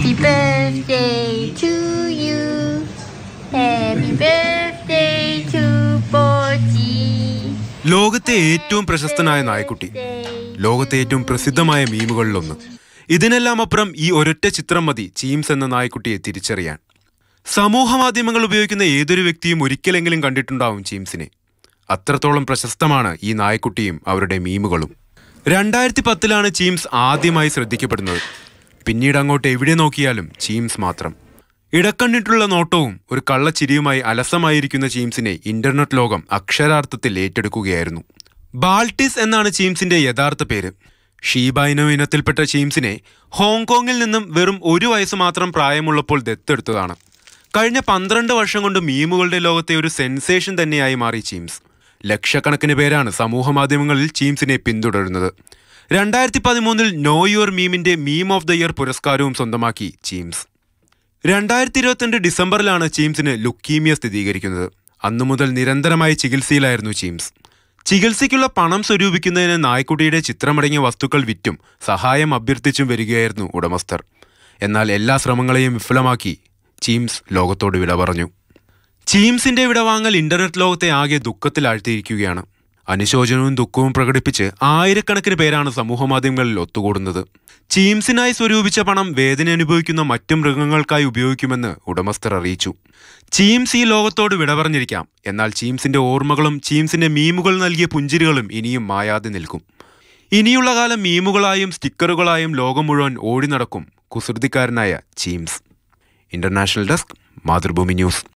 Happy birthday to you. Happy birthday to Pochi. ലോകത്തെ ഏറ്റവും പ്രശസ്തനായ നായക്കുട്ടി ലോകത്തെ ഏറ്റവും പ്രസിദ്ധമായ മീമുകളിലൊന്ന് ഇതിനെല്ലാം അപ്പുറം ഈ ഒരൊറ്റ ചിത്രം മതി ചീംസ് എന്ന നായക്കുട്ടിയെ തിരിച്ചറിയാൻ സമൂഹ മാധ്യമങ്ങൾ ഉപയോഗിക്കുന്ന ഏതൊരു വ്യക്തിയും ഒരിക്കലെങ്കിലും കണ്ടിട്ടുണ്ടാവും ചീംസിനെ അത്രത്തോളം പ്രശസ്തമാണ് ഈ നായക്കുട്ടിയും അവരുടെ മീമുകളും രണ്ടായിരത്തി പത്തിലാണ് ചീംസ് ആദ്യമായി ശ്രദ്ധിക്കപ്പെടുന്നത് പിന്നീട് അങ്ങോട്ട് എവിടെ നോക്കിയാലും ചീംസ് മാത്രം ഇടക്കണ്ണിട്ടുള്ള നോട്ടവും ഒരു കള്ളച്ചിരിയുമായി അലസമായിരിക്കുന്ന ചീംസിനെ ഇന്റർനെറ്റ് ലോകം അക്ഷരാർത്ഥത്തിൽ ഏറ്റെടുക്കുകയായിരുന്നു ബാൾട്ടിസ് എന്നാണ് ചീംസിന്റെ യഥാർത്ഥ പേര് ഷീബൈനോ ഇനത്തിൽപ്പെട്ട ചീംസിനെ ഹോങ്കോങ്ങിൽ നിന്നും വെറും ഒരു വയസ്സ് മാത്രം പ്രായമുള്ളപ്പോൾ ദത്തെടുത്തതാണ് കഴിഞ്ഞ പന്ത്രണ്ട് വർഷം കൊണ്ട് മീമുകളുടെ ലോകത്തെ ഒരു സെൻസേഷൻ തന്നെയായി മാറി ചീംസ് ലക്ഷക്കണക്കിന് പേരാണ് സമൂഹ മാധ്യമങ്ങളിൽ ചീംസിനെ പിന്തുടരുന്നത് രണ്ടായിരത്തി പതിമൂന്നിൽ നോ യുവർ മീമിന്റെ മീം ഓഫ് ദ ഇയർ പുരസ്കാരവും സ്വന്തമാക്കി ചീംസ് രണ്ടായിരത്തി ഇരുപത്തിരണ്ട് ഡിസംബറിലാണ് ചീംസിന് ലുക്കീമിയ സ്ഥിരീകരിക്കുന്നത് അന്നു മുതൽ നിരന്തരമായ ചികിത്സയിലായിരുന്നു ചീംസ് ചികിത്സയ്ക്കുള്ള പണം സ്വരൂപിക്കുന്നതിന് നായ്ക്കുട്ടിയുടെ ചിത്രമടങ്ങിയ വസ്തുക്കൾ വിറ്റും സഹായം അഭ്യർത്ഥിച്ചും വരികയായിരുന്നു ഉടമസ്ഥർ എന്നാൽ എല്ലാ ശ്രമങ്ങളെയും വിഫലമാക്കി ചീംസ് ലോകത്തോട് വിട പറഞ്ഞു ചീംസിന്റെ വിടവാങ്ങൽ ഇന്റർനെറ്റ് ലോകത്തെ ആകെ ദുഃഖത്തിലാഴ്ത്തിയിരിക്കുകയാണ് അനുശോചനവും ദുഃഖവും പ്രകടിപ്പിച്ച് ആയിരക്കണക്കിന് പേരാണ് സമൂഹമാധ്യമങ്ങളിൽ ഒത്തുകൂടുന്നത് ചീംസിനായി സ്വരൂപിച്ച പണം വേദന അനുഭവിക്കുന്ന മറ്റു മൃഗങ്ങൾക്കായി ഉപയോഗിക്കുമെന്ന് ഉടമസ്ഥർ അറിയിച്ചു ചീംസ് ഈ ലോകത്തോട് വിട പറഞ്ഞിരിക്കാം എന്നാൽ ചീംസിന്റെ ഓർമ്മകളും ചീംസിന്റെ മീമുകൾ നൽകിയ പുഞ്ചിരികളും ഇനിയും മായാതെ നിൽക്കും ഇനിയുള്ള കാലം മീമുകളായും സ്റ്റിക്കറുകളായും ലോകം മുഴുവൻ ഓടി നടക്കും കുസൃതിക്കാരനായ Cheems international desk Mathrubhumi news